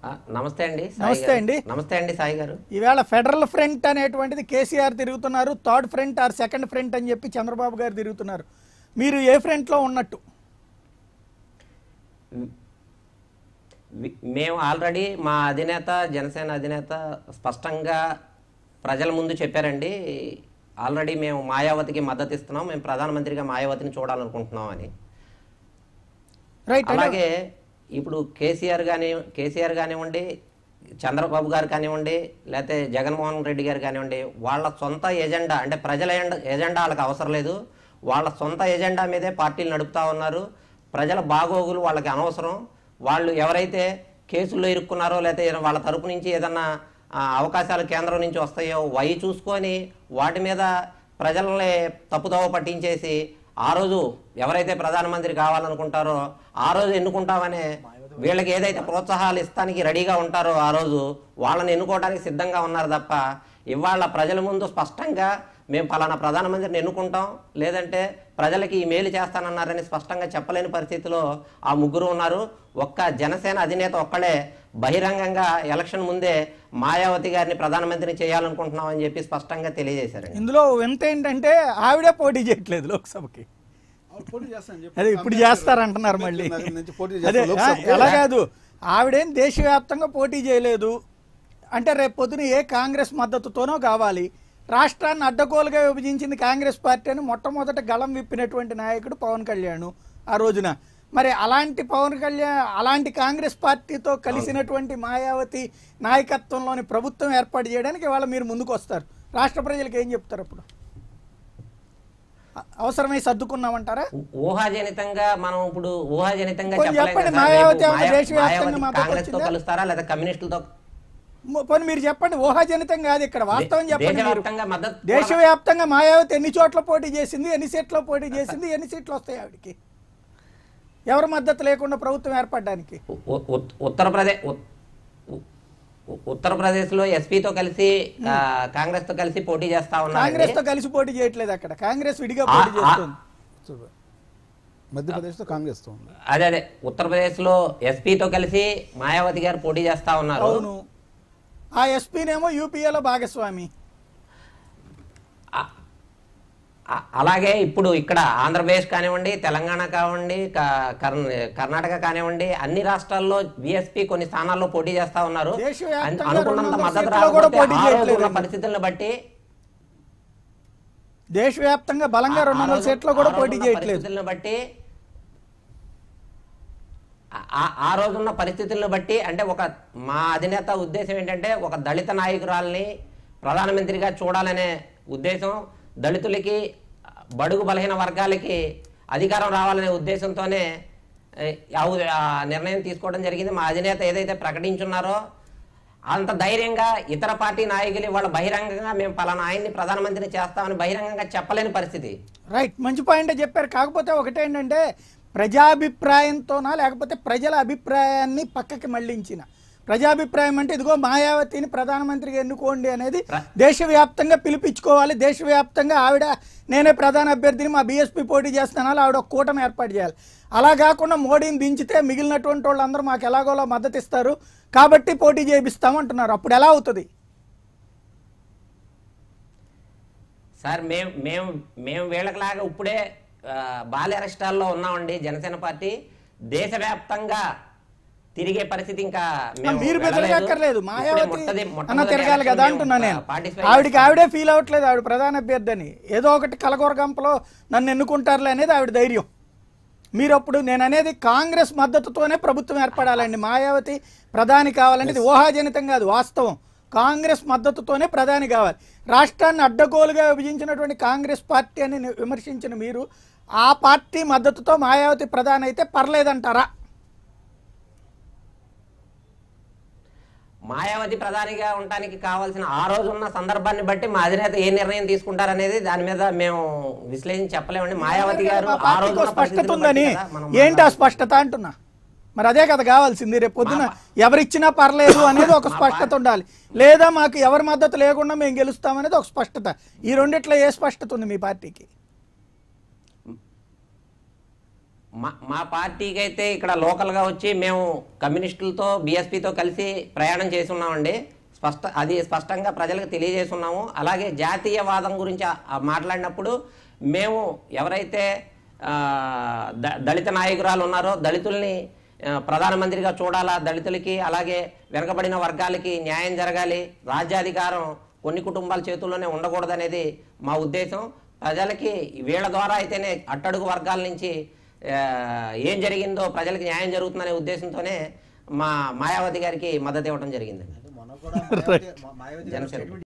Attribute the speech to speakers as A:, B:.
A: ఆ, నమస్తే అండి సాయి
B: నమస్తే
A: గారు.
B: అండి.
A: నమస్తే అండి సాయి గారు
B: ఈవేళ ఫెడరల్ ఫ్రంట్ అనేటువంటిది కేసీఆర్ తిరుగుతున్నారు third front or second front అని చెప్పి చంద్రబాబు గారు తిరుగుతున్నారు మీరు ఏ ఫ్రంట్లో ఉన్నట్టు
A: వి- మేము ఆల్రెడీ మా అధినేత జనసేన అధినేత స్పష్టంగా ప్రజల ముందు చెప్పారండి ఆల్రెడీ మేము మాయావతికి మద్దతు ఇస్తున్నాం మేము ప్రధానమంత్రిగా మాయావతిని చూడాలనుకుంటున్నాం అని
B: రైట్ అంటే
A: అలాగే ఇప్పుడు కేసీఆర్ కానీ కేసీఆర్ కానివ్వండి చంద్రబాబు గారు కానివ్వండి లేకపోతే జగన్మోహన్ రెడ్డి గారు కానివ్వండి వాళ్ళ సొంత ఎజెండా అంటే ప్రజల ఎండ- ఎజెండా వాళ్ళకి అవసరం లేదు వాళ్ళ సొంత ఎజెండా మీదే పార్టీలు నడుపుతా ఉన్నారు ప్రజల బాగోగులు వాళ్ళకి అనవసరం వాళ్ళు ఎవరైతే కేసుల్లో ఇరుక్కున్నారో లేకపోతే వాళ్ళ తరపు నుంచి ఏదన్నా ఆ, అవకాశాలు కేంద్రం నుంచి వస్తాయో వై చూసుకొని వాటి మీద ప్రజల్ని తప్పుదోవ పట్టించేసి ఆ రోజు ఎవరైతే ప్రధానమంత్రి కావాలనుకుంటారో ఆ రోజు ఎన్నుకుంటామనే వీళ్ళకి ఏదైతే ప్రోత్సాహాలు ఇస్తానికి రెడీగా ఉంటారో ఆ రోజు వాళ్ళని ఎన్నుకోవడానికి సిద్ధంగా ఉన్నారు తప్ప ఇవాళ ప్రజల ముందు స్పష్టంగా మేము పలానా ప్రధానమంత్రిని ఎన్నుకుంటాం లేదంటే ప్రజలకి ఈ మేలు చేస్తానన్నారని స్పష్టంగా చెప్పలేని పరిస్థితిలో ఆ ముగ్గురు ఉన్నారు ఒక్క జనసేన అధినేత ఒక్కడే బహిరంగంగా ఎలక్షన్ ముందే మాయావతి గారిని ప్రధానమంత్రిని చేయాలనుకుంటున్నాం అని చెప్పి స్పష్టంగా తెలియజేశారండి
B: ఇందులో వింత ఏంటంటే ఆవిడే పోటీ చేయట్లేదు లోక్సభకి
C: అవును, పోటీ చేస్తాను చెప్పి.
B: అదే ఇప్పుడు చేస్తారంటున్నారు మళ్ళీ
C: నగర్ నుంచి పోటీ
B: అదే
C: చేస్తాను
B: ఆ,
C: లోక్సభకి.
B: ఎలా కాదు ఆవిడేం దేశవ్యాప్తంగా పోటీ చేయలేదు అంటే రేపు పొద్దున ఏ కాంగ్రెస్ మద్దతుతోనో కావాలి రాష్ట్రాన్ని అడ్డగోలుగా విభజించింది కాంగ్రెస్ పార్టీ అని మొట్టమొదట గళం విప్పినటువంటి నాయకుడు పవన్ కళ్యాణ్ ఆ రోజున మరి అలాంటి పవన్ కళ్యాణ్ అలాంటి కాంగ్రెస్ పార్టీతో కలిసినటువంటి మాయావతి నాయకత్వంలోని ప్రభుత్వం ఏర్పాటు చేయడానికి ఇవాళ మీరు ముందుకు వస్తారు రాష్ట్ర ప్రజలకు ఏం చెప్తారు అప్పుడు అ- అవసరమై సర్దుకున్నామంటారా
A: ఊ- ఊహాజనితంగా మనం ఇప్పుడు ఊహాజనితంగా
B: కొంచెం
A: చెప్పలేం
B: చెప్పండి,
A: కదా సార్.
B: మాయావతి
A: రేపు
B: ఏమైనా
A: మాయా-
B: దేశవ్యాప్తంగా
A: మాయావతి
B: మద్దతు
A: కాంగ్రెస్ తో
B: వచ్చిందా?
A: కలుస్తారా లేదా కమ్యూనిస్టులతో
B: మ- పోనీ మీరు చెప్పండి ఊహాజనితం కాదు ఇక్కడ వాస్తవం చెప్పండి మీరు.
A: దేశవ్యాప్తంగా మద్దతు
B: దేశవ్యాప్తంగా మాయావతి ఎన్ని చోట్ల పోటీ చేసింది ఎన్ని సీట్లో పోటీ చేసింది ఎన్ని సీట్లు వస్తాయి ఆవిడకి ఎవరి మద్దతు లేకుండా ప్రభుత్వం ఏర్పడడానికి
A: ఉ- ఉ- ఉత్- ఉత్తరప్రదేశ్ ఉత్- ఉ- ఉ- ఉత్తరప్రదేశ్లో ఎస్పీతో కలిసి ఆ, కాంగ్రెస్ తో కలిసి పోటీ చేస్తా ఉన్నారు
B: కాంగ్రెస్ తో కలిసి పోటీ చేయట్లేదు అక్కడ కాంగ్రెస్ విడిగా
A: ఆ-
B: పోటీ
A: ఆ-
B: చేస్తుంది
C: సూపర్. మధ్యప్రదేశ్తో కాంగ్రెస్తో ఉంది
A: అదే అదే ఉత్తరప్రదేశ్ లో ఎస్పీతో కలిసి మాయావతి గారు పోటీ చేస్తా ఉన్నారు
B: అవును ఆ ఎస్పీనేమో యూపీఏలో భాగస్వామి
A: ఆ- ఆ- అలాగే ఇప్పుడు ఇక్కడ ఆంధ్రప్రదేశ్ కానివ్వండి తెలంగాణ కానివ్వండి క- కర్ణ- కర్ణాటక కానివ్వండి అన్ని రాష్ట్రాల్లో బిఎస్పీ కొన్ని స్థానాల్లో పోటీ చేస్తా ఉన్నారు
B: దేశవ్యాప్తంగా
A: అన్- అనుకున్నంత
B: రెండు వందల
A: మద్దతు
B: సీట్లలో కూడా
A: రాకపోతే
B: పోటీ
A: ఆ రోజు
B: చేయట్లేదు
A: ఉన్న
B: అండి.
A: పరిస్థితులను బట్టి
B: దేశవ్యాప్తంగా బలంగా రెండు
A: ఆ
B: వందల
A: రోజు-
B: సీట్లో కూడా
A: ఆ రోజు
B: పోటీ
A: ఉన్న
B: చేయట్లేదు
A: పరిస్థితులను బట్టి ఆ- ఆ- ఆ రోజున్న పరిస్థితులను బట్టి అంటే ఒక మా అధినేత ఉద్దేశం ఏంటంటే ఒక దళిత నాయకురాల్ని ప్రధానమంత్రిగా చూడాలనే ఉద్దేశం దళితులకి బడుగు బలహీన వర్గాలకి అధికారం రావాలనే ఉద్దేశంతోనే ఏ, ఆ ఉ- ఆ నిర్ణయం తీసుకోవడం జరిగింది మా అధినేత ఏదైతే ప్రకటించున్నారో అంత ధైర్యంగా ఇతర పార్టీ నాయకులు వాళ్ళ బహిరంగంగా మేము పలానా ఆయన్ని ప్రధానమంత్రిని చేస్తామని బహిరంగంగా చెప్పలేని పరిస్థితి
B: రైట్ మంచి పాయింట్ చెప్పారు కాకపోతే ఒకటేంటంటే ప్రజాభిప్రాయంతోనా లేకపోతే ప్రజల అభిప్రాయాన్ని పక్కకి మళ్లించిన ప్రజాభిప్రాయం అంటే ఇదిగో మాయావతిని ప్రధానమంత్రిగా ఎన్నుకోండి అనేది
A: ప్ర-
B: దేశవ్యాప్తంగా పిలిపించుకోవాలి దేశవ్యాప్తంగా ఆవిడ నేనే ప్రధాన అభ్యర్థిని మా బీఎస్పీ పోటీ చేస్తున్నాను ఆవిడ ఒక కూటమి ఏర్పాటు చేయాలి అలా కాకుండా మోడీని దించితే మిగిలినటువంటి వాళ్ళందరూ మాకు ఎలాగోలా మద్దతు ఇస్తారు కాబట్టి పోటీ చేపిస్తాము అంటున్నారు అప్పుడు ఎలా అవుతుంది
A: సార్ మేము మేము మేము వీళ్ళకిలాగా ఇప్పుడే ఆ, బాల్య అరెస్టాల్లో ఉన్నామండి జనసేన పార్టీ దేశవ్యాప్తంగా తిరిగే పరిస్థితి ఇంకా మేము
B: మీరు
A: వెళ్ళలేదు.
B: బెదరగక్కర్లేదు
A: ఇప్పుడే
B: మాయావతి
A: మొట్టది-
B: అన్న
A: మొట్టమొదటి
B: తిరగాలి కదా
A: ఎలక్షన్
B: అంటున్నా
A: మేము,
B: నేను
A: ఆ, participate
B: ఆవిడకి ఆవిడే ఫీల్ అవ్వట్లేదు ఆవిడ ప్రధాన అభ్యర్థి అని ఏదో ఒకటి కలగూర గంపలో నన్ను ఎన్నుకుంటారులే అనేది ఆవిడ ధైర్యం మీరు అప్పుడు నేను అనేది కాంగ్రెస్ మద్దతుతోనే ప్రభుత్వం ఏర్పడాలండి మాయావతి ప్రధాని కావాలంటే ఇది ఊహాజనితం కాదు వాస్తవం కాంగ్రెస్ మద్దతుతోనే ప్రధాని కావాలి రాష్ట్రాన్ని అడ్డగోలుగా విభజించినటువంటి కాంగ్రెస్ పార్టీ అని విమర్శించిన మీరు ఆ పార్టీ మద్దతుతో మాయావతి ప్రధాని అయితే పర్లేదంటారా
A: మాయావతి ప్రధానిగా ఉండటానికి కావాల్సిన ఆ రోజు ఉన్న సందర్భాన్ని బట్టి మా అధినేత ఏ నిర్ణయం తీసుకుంటారనేది దాని మీద మేము విశ్లేషించి చెప్పలేమండి మాయావతి గారు
B: మా
A: ఆ రోజు
B: పార్టీకి
A: ఉన్న
B: స్పష్టత
A: పరిస్థితులను
B: ఉందని
A: బట్టి కదా మనం
B: ఏంటి ఆ
A: మాట్లాడాలి.
B: స్పష్టత అంటున్నా మరి అదే కదా కావాల్సింది రేపు పొద్దున ఎవరిచ్చినా పర్లేదు అనేది ఒక స్పష్టత ఉండాలి లేదా మాకు ఎవరి మద్దతు లేకుండా మేము గెలుస్తామనేది ఒక స్పష్టత ఈ రెండిట్లో ఏ స్పష్టత ఉంది మీ పార్టీకి
A: మా మా పార్టీకి అయితే ఇక్కడ లోకల్గా వచ్చి మేము కమ్యూనిస్టులతో బీఎస్పీతో కలిసి ప్రయాణం చేసి ఉన్నామండి స్పష్ట అది స్పష్టంగా ప్రజలకు తెలియజేస్తున్నాము అలాగే జాతీయవాదం గురించి ఆ- ఆ మాట్లాడినప్పుడు మేము ఎవరైతే ఆ, ద- దళిత నాయకురాలు ఉన్నారో దళితుల్ని ఆ, ప్రధానమంత్రిగా చూడాలా దళితులకి అలాగే వెనకబడిన వర్గాలకి న్యాయం జరగాలి రాజ్యాధికారం కొన్ని కుటుంబాల చేతుల్లోనే ఉండకూడదనేది మా ఉద్దేశం ప్రజలకి వీళ్ళ ద్వారా అయితేనే అట్టడుగు వర్గాల నుంచి ఆ, ఏం జరిగిందో ప్రజలకు న్యాయం జరుగుతుందనే ఉద్దేశంతోనే మా మాయావతి గారికి మద్దతు ఇవ్వడం జరిగిందండి
D: మొన్న కూడా మాయావతి- మాయావతి గారు
A: జనసేన.
D: statement